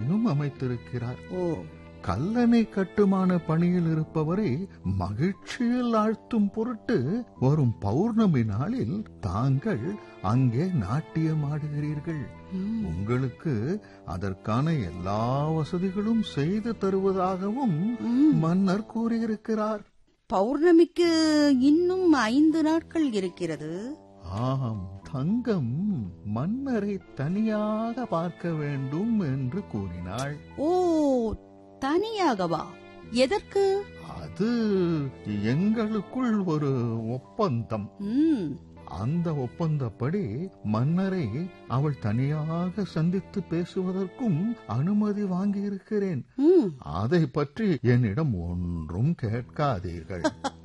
அரண்மனையும் அமைத்திருக்கிறார் ஓ கல்லணை கட்டுமான பணியில் இருப்பவரை மகிழ்ச்சியில் ஆழ்த்தும் பொருட்டு வரும் பௌர்ணமி நாளில் தாங்கள் அங்கே நாட்டியம் ஆடுகிறீர்கள் ம், உங்களுக்கு அதற்கான எல்லா வசதிகளும் செய்து தருவதாகவும் ம். மன்னர் கூறியிருக்கிறார் பௌர்ணமிக்கு இன்னும் ஐந்து நாட்கள் இருக்கிறது ஆம் தங்கம் மன்னரை தனியாக பார்க்க வேண்டும் என்று கூறினாள் ஓ தனியாகவா எதற்கு அது எங்களுக்குள் ஒரு ஒப்பந்தம் ம் அந்த ஒப்பந்தப்படி மன்னரை அவள் தனியாக சந்தித்து பேசுவதற்கும் அனுமதி வாங்கியிருக்கிறேன் ம் அதை பற்றி என்னிடம் ஒன்றும் கேட்காதீர்கள்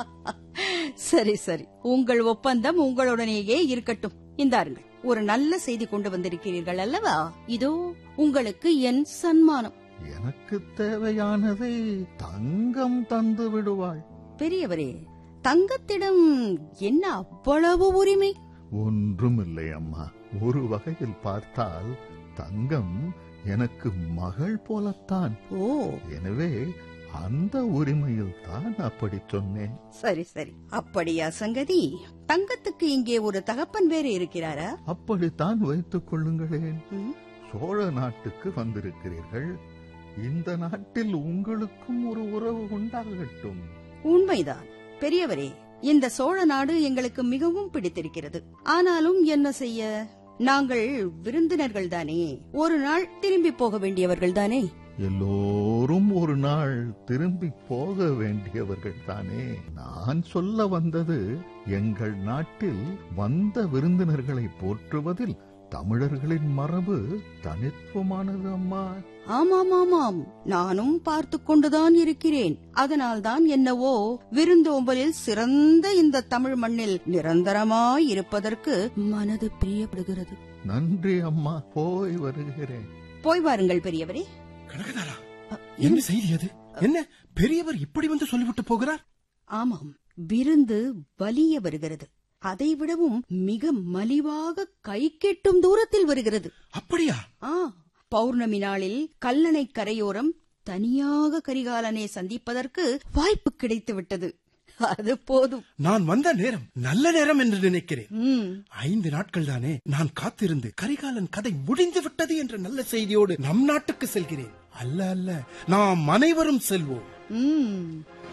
சரி சரி உங்கள் ஒப்பந்தம் உங்களுடனேயே இருக்கட்டும் இந்தாருங்கள் ஒரு நல்ல செய்தி கொண்டு வந்திருக்கிறீர்கள் அல்லவா இதோ உங்களுக்கு என் சன்மானம் எனக்கு தேவையானதை தங்கம் தந்து விடுவாள் பெரியவரே தங்கத்திடம் என்ன அவ்வளவு உரிமை ஒன்றுமில்லை அம்மா ஒரு வகையில் பார்த்தால் தங்கம் எனக்கு மகள் போலத்தான் ஓ எனவே அந்த உரிமையில் தான் அப்படி சொன்னேன் சரி சரி அப்படியா சங்கதி தங்கத்துக்கு இங்கே ஒரு தகப்பன் வேறு இருக்கிறாரா அப்படித்தான் வைத்துக் கொள்ளுங்களேன் ம், சோழ நாட்டுக்கு வந்திருக்கிறீர்கள் இந்த நாட்டில் உங்களுக்கும் ஒரு உறவு உண்டாகட்டும் உண்மைதான் பெரியவரே இந்த சோழ நாடு எங்களுக்கு மிகவும் பிடித்திருக்கிறது ஆனாலும் என்ன செய்ய நாங்கள் விருந்தினர்கள் தானே ஒரு நாள் திரும்பி போக வேண்டியவர்கள் தானே எல்லோரும் ஒரு நாள் திரும்பி போக வேண்டியவர்கள் தானே நான் சொல்ல வந்தது எங்கள் நாட்டில் வந்த விருந்தினர்களை போற்றுவதில் தமிழர்களின் மரபு தனித்துவமானது அம்மா ஆமாம் ஆமாம் நானும் பார்த்து கொண்டுதான் இருக்கிறேன் அதனால்தான் என்னவோ விருந்தோம்பலில் சிறந்த இந்த தமிழ் மண்ணில் நிரந்தரமாய் இருப்பதற்கு மனது பிரியப்படுகிறது நன்றி அம்மா போய் வருகிறேன் போய் வாருங்கள் பெரியவரே கனகதாரா அ, என்ன செய்தி அது என்ன பெரியவர் இப்படி வந்து சொல்லிவிட்டு போகிறார் ஆமாம் விருந்து வலிய வருகிறது அதை விடவும் மிக மலிவாக கை கெட்டும் தூரத்தில் வருகிறது அப்படியா ஆ பௌர்ணமி நாளில் கல்லணை கரையோரம் தனியாக கரிகாலனை சந்திப்பதற்கு வாய்ப்பு கிடைத்து விட்டது அது போதும் நான் வந்த நேரம் நல்ல நேரம் என்று நினைக்கிறேன் ம் ஐந்து நாட்கள் தானே நான் காத்திருந்து கரிகாலன் கதை முடிந்து விட்டது என்ற நல்ல செய்தியோடு நம் நாட்டுக்கு செல்கிறேன் அல்ல அல்ல நாம் அனைவரும் செல்வோம் ம்